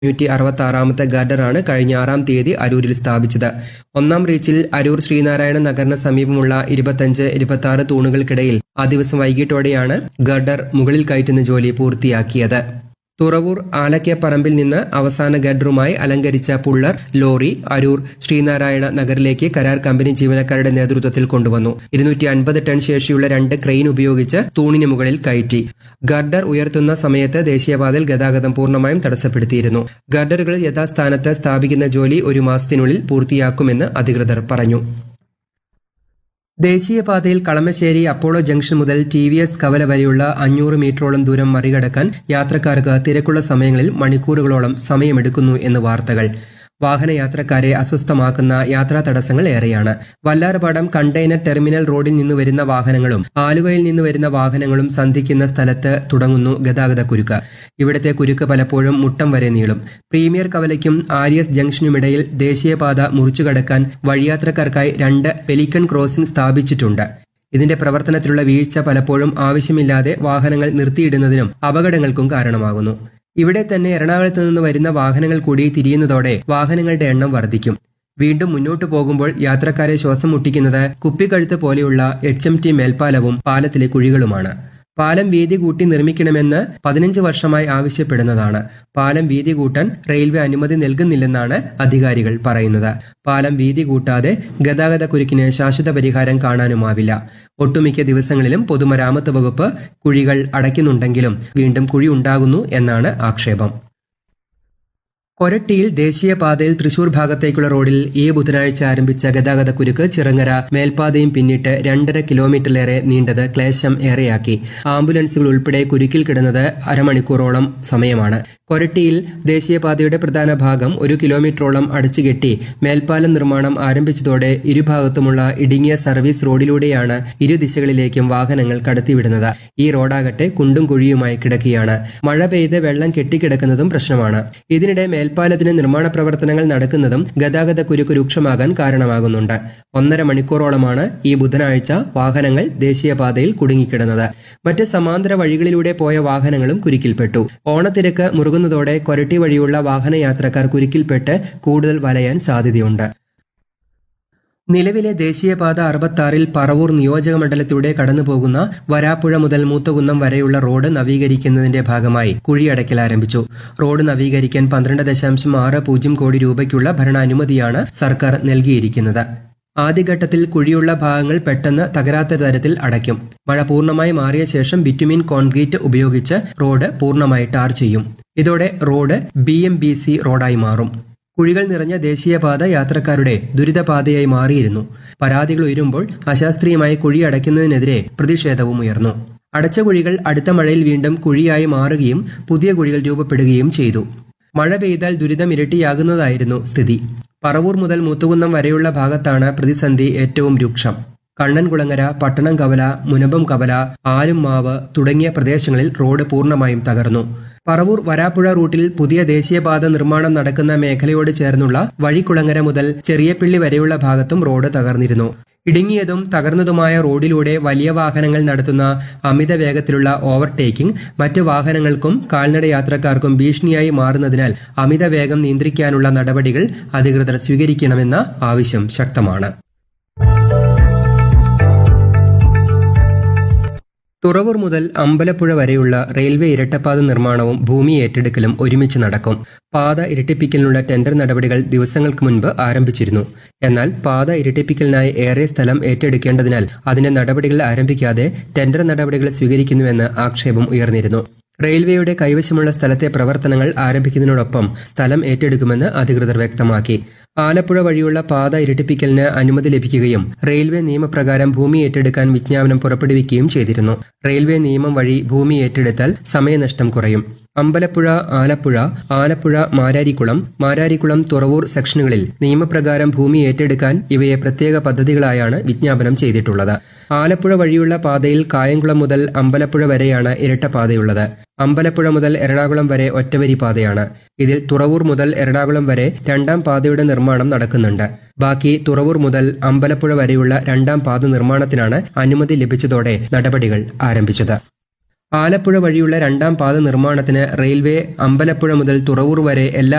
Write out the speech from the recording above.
അഞ്ഞൂറ്റി അറുപത്തി ആറാമത്തെ ഗർഡറാണ് കഴിഞ്ഞ ആറാം തീയതി അരൂരിൽ സ്ഥാപിച്ചത് ഒന്നാം റീച്ചിൽ അരൂർ ശ്രീനാരായണ നഗറിന് സമീപമുള്ള ഇരുപത്തഞ്ച് ഇരുപത്തി ആറ് തൂണുകൾക്കിടയിൽ ആ ദിവസം വൈകിട്ടോടെയാണ് ഗർഡർ മുകളിൽ കയറ്റുന്ന ജോലി പൂർത്തിയാക്കിയത് തുറവൂർ ആലക്കേപ്പറമ്പിൽ നിന്ന് അവസാന ഗഡറുമായി അലങ്കരിച്ച പുള്ളർ ലോറി അരൂർ ശ്രീനാരായണ നഗറിലേക്ക് കരാർ കമ്പനി ജീവനക്കാരുടെ നേതൃത്വത്തിൽ കൊണ്ടുവന്നു ഇരുന്നൂറ്റി അൻപത് ടൺ ശേഷിയുള്ള രണ്ട് ക്രെയിൻ ഉപയോഗിച്ച് തൂണിന് മുകളിൽ കയറ്റി ഗർഡർ ഉയർത്തുന്ന സമയത്ത് ദേശീയപാതയിൽ ഗതാഗതം പൂർണ്ണമായും തടസ്സപ്പെടുത്തിയിരുന്നു ഗർഡറുകൾ യഥാസ്ഥാനത്ത് സ്ഥാപിക്കുന്ന ജോലി ഒരു മാസത്തിനുള്ളിൽ പൂർത്തിയാക്കുമെന്ന് അധികൃതർ പറഞ്ഞു ദേശീയപാതയിൽ കളമശ്ശേരി അപ്പോളോ ജംഗ്ഷൻ മുതൽ ടി വി എസ് കവല വരെയുള്ള അഞ്ഞൂറ് മീറ്ററോളം ദൂരം മറികടക്കാൻ യാത്രക്കാർക്ക് തിരക്കുള്ള സമയങ്ങളിൽ മണിക്കൂറുകളോളം സമയമെടുക്കുന്നു എന്ന് വാർത്തകൾ വാഹനയാത്രക്കാരെ അസ്വസ്ഥമാക്കുന്ന യാത്രാ തടസ്സങ്ങൾ ഏറെയാണ് വല്ലാർപാടം കണ്ടെയ്നർ ടെർമിനൽ റോഡിൽ നിന്ന് വരുന്ന വാഹനങ്ങളും ആലുവയിൽ നിന്ന് വരുന്ന വാഹനങ്ങളും സന്ധിക്കുന്ന സ്ഥലത്ത് തുടങ്ങുന്നു ഗതാഗത കുരുക്ക് ഇവിടുത്തെ കുരുക്ക് പലപ്പോഴും മുട്ടം വരെ നീളും പ്രീമിയർ കവലയ്ക്കും ആര്യസ് ജംഗ്ഷനുമിടയിൽ ദേശീയപാത മുറിച്ചുകടക്കാൻ വഴിയാത്രക്കാർക്കായി രണ്ട് പെലിക്കൺ ക്രോസിംഗ് സ്ഥാപിച്ചിട്ടുണ്ട് ഇതിന്റെ പ്രവർത്തനത്തിലുള്ള വീഴ്ച പലപ്പോഴും ആവശ്യമില്ലാതെ വാഹനങ്ങൾ നിർത്തിയിടുന്നതിനും അപകടങ്ങൾക്കും കാരണമാകുന്നു ഇവിടെ തന്നെ എറണാകുളത്ത് നിന്ന് വരുന്ന വാഹനങ്ങൾ കൂടി തിരിയുന്നതോടെ വാഹനങ്ങളുടെ എണ്ണം വർദ്ധിക്കും വീണ്ടും മുന്നോട്ടു പോകുമ്പോൾ യാത്രക്കാരെ ശ്വാസം മുട്ടിക്കുന്നത് കുപ്പിക്കഴുത്ത് പോലെയുള്ള എച്ച് എം ടി മേൽപ്പാലവും പാലത്തിലെ കുഴികളുമാണ് പാലം വീതി കൂട്ടി നിർമ്മിക്കണമെന്ന് പതിനഞ്ച് വർഷമായി ആവശ്യപ്പെടുന്നതാണ് പാലം വീതി കൂട്ടാൻ റെയിൽവേ അനുമതി നൽകുന്നില്ലെന്നാണ് അധികാരികൾ പറയുന്നത് പാലം വീതി കൂട്ടാതെ ഗതാഗത കുരുക്കിന് ശാശ്വത പരിഹാരം കാണാനുമാവില്ല ഒട്ടുമിക്ക ദിവസങ്ങളിലും പൊതുമരാമത്ത് വകുപ്പ് കുഴികൾ അടയ്ക്കുന്നുണ്ടെങ്കിലും വീണ്ടും കുഴി ഉണ്ടാകുന്നു എന്നാണ് ആക്ഷേപം കൊരട്ടിയിൽ ദേശീയപാതയിൽ തൃശൂർ ഭാഗത്തേക്കുള്ള റോഡിൽ ഈ ബുധനാഴ്ച ആരംഭിച്ച ഗതാഗത കുരുക്ക് ചിറങ്ങര മേൽപ്പാതയും പിന്നിട്ട് രണ്ടര കിലോമീറ്ററിലേറെ നീണ്ടത് ക്ലേശം ഏറെയാക്കി ആംബുലൻസുകൾ ഉൾപ്പെടെ കുരുക്കിൽ കിടന്നത് അരമണിക്കൂറോളം സമയമാണ് കൊരട്ടിയിൽ ദേശീയപാതയുടെ പ്രധാന ഭാഗം ഒരു കിലോമീറ്ററോളം അടച്ചുകെട്ടി മേൽപ്പാലം നിർമ്മാണം ആരംഭിച്ചതോടെ ഇരുഭാഗത്തുമുള്ള ഇടുങ്ങിയ സർവീസ് റോഡിലൂടെയാണ് ഇരു ദിശകളിലേക്കും വാഹനങ്ങൾ കടത്തിവിടുന്നത് ഈ റോഡാകട്ടെ കുണ്ടും കുഴിയുമായി കിടക്കുകയാണ് മഴ പെയ്ത് വെള്ളം കെട്ടിക്കിടക്കുന്നതും പ്രശ്നമാണ് ഇതിനിടെ മേൽപ്പാലത്തിന് നിർമ്മാണ പ്രവർത്തനങ്ങൾ നടക്കുന്നതും ഗതാഗത കുരുക്ക് രൂക്ഷമാകാൻ കാരണമാകുന്നുണ്ട് ഒന്നര മണിക്കൂറോളമാണ് ഈ ബുധനാഴ്ച വാഹനങ്ങൾ ദേശീയപാതയിൽ കുടുങ്ങിക്കിടന്നത് മറ്റ് സമാന്തര വഴികളിലൂടെ പോയ വാഹനങ്ങളും കുരുക്കിൽപ്പെട്ടു ഓണത്തിരക്ക് മുറുകുന്നതോടെ കൊരട്ടി വഴിയുള്ള വാഹനയാത്രക്കാർ കുരുക്കിൽപ്പെട്ട് കൂടുതൽ വലയാൻ സാധ്യതയുണ്ട് നിലവിലെ ദേശീയപാത അറുപത്താറിൽ പറവൂർ നിയോജക മണ്ഡലത്തിലൂടെ കടന്നുപോകുന്ന വരാപ്പുഴ മുതൽ മൂത്തകുന്നം വരെയുള്ള റോഡ് നവീകരിക്കുന്നതിന്റെ ഭാഗമായി കുഴിയടയ്ക്കൽ ആരംഭിച്ചു റോഡ് നവീകരിക്കാൻ പന്ത്രണ്ട് ദശാംശം ആറ് പൂജ്യം കോടി രൂപയ്ക്കുള്ള ഭരണാനുമതിയാണ് സർക്കാർ നൽകിയിരിക്കുന്നത് ആദ്യഘട്ടത്തിൽ കുഴിയുള്ള ഭാഗങ്ങൾ പെട്ടെന്ന് തകരാത്ത തരത്തിൽ അടയ്ക്കും മഴ പൂർണ്ണമായി മാറിയ ശേഷം ബിറ്റുമിൻ കോൺക്രീറ്റ് ഉപയോഗിച്ച് റോഡ് പൂർണ്ണമായി ടാർ ചെയ്യും ഇതോടെ road B M B C റോഡായി മാറും കുഴികൾ നിറഞ്ഞ ദേശീയപാത യാത്രക്കാരുടെ ദുരിതപാതയായി മാറിയിരുന്നു പരാതികൾ ഉയരുമ്പോൾ അശാസ്ത്രീയമായി കുഴി അടയ്ക്കുന്നതിനെതിരെ പ്രതിഷേധവും ഉയർന്നു അടച്ച കുഴികൾ അടുത്ത മഴയിൽ വീണ്ടും കുഴിയായി മാറുകയും പുതിയ കുഴികൾ രൂപപ്പെടുകയും ചെയ്തു മഴ പെയ്താൽ ദുരിതം ഇരട്ടിയാകുന്നതായിരുന്നു സ്ഥിതി പറവൂർ മുതൽ മുത്തുകുന്നം വരെയുള്ള ഭാഗത്താണ് പ്രതിസന്ധി ഏറ്റവും രൂക്ഷം കണ്ണൻകുളങ്ങര പട്ടണം കവല മുനമ്പം കവല ആലുംമാവ് തുടങ്ങിയ പ്രദേശങ്ങളിൽ റോഡ് പൂർണ്ണമായും തകർന്നു പറവൂർ വരാപ്പുഴ റൂട്ടിൽ പുതിയ ദേശീയപാത നിർമ്മാണം നടക്കുന്ന മേഖലയോട് ചേർന്നുള്ള വഴിക്കുളങ്ങര മുതൽ ചെറിയപ്പിള്ളി വരെയുള്ള ഭാഗത്തും റോഡ് തകർന്നിരുന്നു ഇടുങ്ങിയതും തകർന്നതുമായ റോഡിലൂടെ വലിയ വാഹനങ്ങൾ നടത്തുന്ന അമിത വേഗത്തിലുള്ള ഓവർടേക്കിംഗ് മറ്റു വാഹനങ്ങൾക്കും കാൽനട യാത്രക്കാർക്കും ഭീഷണിയായി മാറുന്നതിനാൽ അമിത വേഗം നിയന്ത്രിക്കാനുള്ള നടപടികൾ അധികൃതർ സ്വീകരിക്കണമെന്ന ആവശ്യം ശക്തമാണ് തുറവൂർ മുതൽ അമ്പലപ്പുഴ വരെയുള്ള റെയിൽവേ ഇരട്ടപ്പാത നിർമ്മാണവും ഭൂമി ഏറ്റെടുക്കലും ഒരുമിച്ച് നടക്കും പാത ഇരട്ടിപ്പിക്കലിനുള്ള ടെൻഡർ നടപടികൾ ദിവസങ്ങൾക്ക് മുൻപ് ആരംഭിച്ചിരുന്നു എന്നാൽ പാത ഇരട്ടിപ്പിക്കലിനായി ഏറെ സ്ഥലം ഏറ്റെടുക്കേണ്ടതിനാൽ അതിന്റെ നടപടികൾ ആരംഭിക്കാതെ ടെൻഡർ നടപടികൾ സ്വീകരിക്കുന്നുവെന്ന് ആക്ഷേപം ഉയർന്നിരുന്നു റെയിൽവേയുടെ കൈവശമുള്ള സ്ഥലത്തെ പ്രവർത്തനങ്ങൾ ആരംഭിക്കുന്നതിനോടൊപ്പം സ്ഥലം ഏറ്റെടുക്കുമെന്ന് അധികൃതർ വ്യക്തമാക്കി ആലപ്പുഴ വഴിയുള്ള പാത ഇരട്ടിപ്പിക്കലിന് അനുമതി ലഭിക്കുകയും റെയിൽവേ നിയമപ്രകാരം ഭൂമി ഏറ്റെടുക്കാൻ വിജ്ഞാപനം പുറപ്പെടുവിക്കുകയും ചെയ്തിരുന്നു റെയിൽവേ നിയമം വഴി ഭൂമി ഏറ്റെടുത്താൽ സമയനഷ്ടം കുറയും അമ്പലപ്പുഴ ആലപ്പുഴ ആലപ്പുഴ മാരാരിക്കുളം മാരാരിക്കുളം തുറവൂർ സെക്ഷനുകളിൽ നിയമപ്രകാരം ഭൂമി ഏറ്റെടുക്കാൻ ഇവയെ പ്രത്യേക പദ്ധതികളായാണ് വിജ്ഞാപനം ചെയ്തിട്ടുള്ളത് ആലപ്പുഴ വഴിയുള്ള പാതയിൽ കായംകുളം മുതൽ അമ്പലപ്പുഴ വരെയാണ് ഇരട്ടപ്പാതയുള്ളത് അമ്പലപ്പുഴ മുതൽ എറണാകുളം വരെ ഒറ്റവരി പാതയാണ് ഇതിൽ തുറവൂർ മുതൽ എറണാകുളം വരെ രണ്ടാം പാതയുടെ നിർമ്മാണം നടക്കുന്നുണ്ട് ബാക്കി തുറവൂർ മുതൽ അമ്പലപ്പുഴ വരെയുള്ള രണ്ടാം പാത നിർമ്മാണത്തിനാണ് അനുമതി ലഭിച്ചതോടെ നടപടികൾ ആരംഭിച്ചത് ആലപ്പുഴ വഴിയുള്ള രണ്ടാം പാത നിർമ്മാണത്തിന് റെയിൽവേ അമ്പലപ്പുഴ മുതൽ തുറവൂർ വരെ എല്ലാ